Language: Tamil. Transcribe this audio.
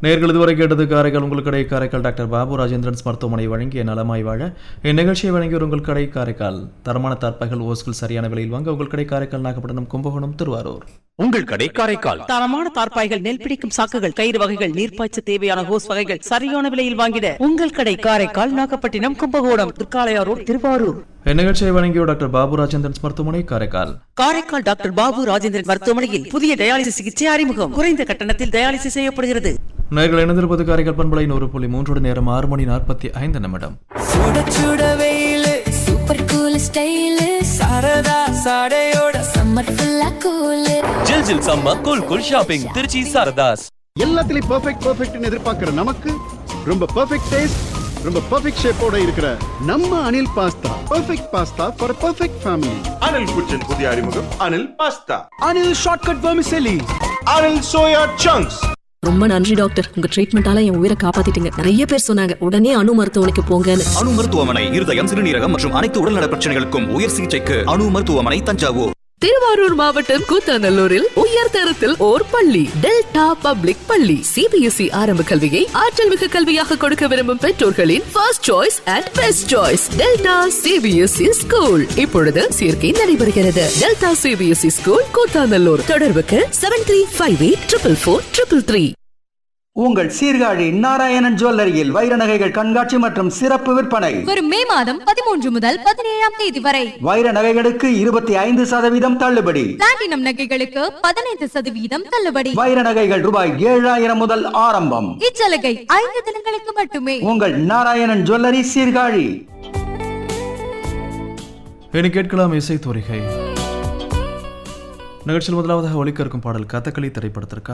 நேர்கள் இதுவரை கேட்டது காரைக்கால் உங்கள் கடை காரைக்கால் டாக்டர் பாபு ராஜேந்திரன்ஸ் மருத்துவமனை வழங்கிய நலமாய் வாழ இந்நிகழ்ச்சியை வழங்கியோர் உங்கள் கடை காரைக்கால் தரமான தார்ப்பாய்கள் ஓஸ்கள் சரியான விலையில் வாங்க உங்கள் கடை காரைக்கால் நாகப்பட்டினம் கும்பகோணம் திருவாரூர் உங்கள் கடை காரைக்கால் தரமான தார்ப்பாய்கள் நெல் பிடிக்கும் சாக்குகள் கயிறு வகைகள் நீர்ப்பாய்ச்ச தேவையான ஹோஸ் வகைகள் சரியான விலையில் வாங்கிட உங்கள் கடை காரைக்கால் நாகப்பட்டினம் கும்பகோணம் திருக்காளையாரோடு திருவாரூர் இந்நிகழ்ச்சியை வழங்கியோர் டாக்டர் பாபு ராஜேந்திரன்ஸ் மருத்துவமனை காரைக்கால் காரைக்கால் டாக்டர் பாபு ராஜேந்திரன் மருத்துவமனையில் புதிய டயாலிசிஸ் சிகிச்சை அறிமுகம் குறைந்த கட்டணத்தில் டயாலிசிஸ் செய்யப்படுகிறது நேர்கள் இணைந்திருப்பது காரைக்கால் பண்பலை நூறு புள்ளி மூன்றோடு நேரம் ஆறு மணி நாற்பத்தி ஐந்து நிமிடம் சுட சுட வெயிலு சூப்பர் கூல் ஸ்டைலு சரதா சாடையோட சம்மர் ஃபுல்லா கூலு ஜில் ஜில் சம்ம cool cool shopping Tiruchi Saradhas எல்லாத்துலயும் பெர்ஃபெக்ட் பெர்ஃபெக்ட்னு எதிர்பார்க்கிற நமக்கு ரொம்ப பெர்ஃபெக்ட் டேஸ்ட் ரொம்ப பெர்ஃபெக்ட் ஷேப்போட இருக்கிற நம்ம Anil pasta perfect pasta for perfect family Anil kitchen புதிய அறிமுகம் Anil pasta Anil shortcut vermicelli Anil soya chunks ரொம்ப நன்றி டாக்டர் உங்க ட்ரீட்மெண்டால என் உயிரை காப்பாத்திட்டீங்க நிறைய பேர் சொன்னாங்க உடனே அணு மருத்துவமனைக்கு போங்கன்னு அணு மருத்துவமனை இருதயம் சிறுநீரகம் மற்றும் அனைத்து உடல்நல பிரச்சனைகளுக்கும் உயர் சிகிச்சைக்கு அணு மருத்துவமனை தஞ்சாவூர் திருவாரூர் மாவட்டம் கூத்தாநல்லூரில் உயர் தரத்தில் ஓர் பள்ளி டெல்டா பப்ளிக் பள்ளி சிபிஎஸ்இ ஆரம்ப கல்வியை ஆற்றல் மிகு கல்வியாக கொடுக்க விரும்பும் பெற்றோர்களின் first choice and best choice Delta CBSE school இப்பொழுது சேர்க்கை நடைபெறுகிறது டெல்டா சிபிஎஸ்இ ஸ்கூல் கூத்தாநல்லூர் தொடர்புக்கு seven three five eight triple four triple three உங்கள் சீர்காழி நாராயணன் ஜுவல்லரியில் வைர நகைகள் கண்காட்சி மற்றும் சிறப்பு விற்பனை வரும் மே மாதம் பதிமூன்று முதல் பதினேழாம் தேதி வரை வைர நகைகளுக்கு இருபத்தி ஐந்து சதவீதம் தள்ளுபடி பிளாட்டினம் நகைகளுக்கு பதினைந்து சதவீதம் தள்ளுபடி வைர நகைகள் ரூபாய் ஏழாயிரம் முதல் ஆரம்பம் இச்சலுகை ஐந்து தினங்களுக்கு மட்டுமே உங்கள் நாராயணன் ஜுவல்லரி சீர்காழி இனி கேட்கலாம் இசை தோரிகை நிகழ்ச்சியில் முதலாவதாக ஒலிக்க இருக்கும் பாடல் கதகளி திரைப்படத்திற்காக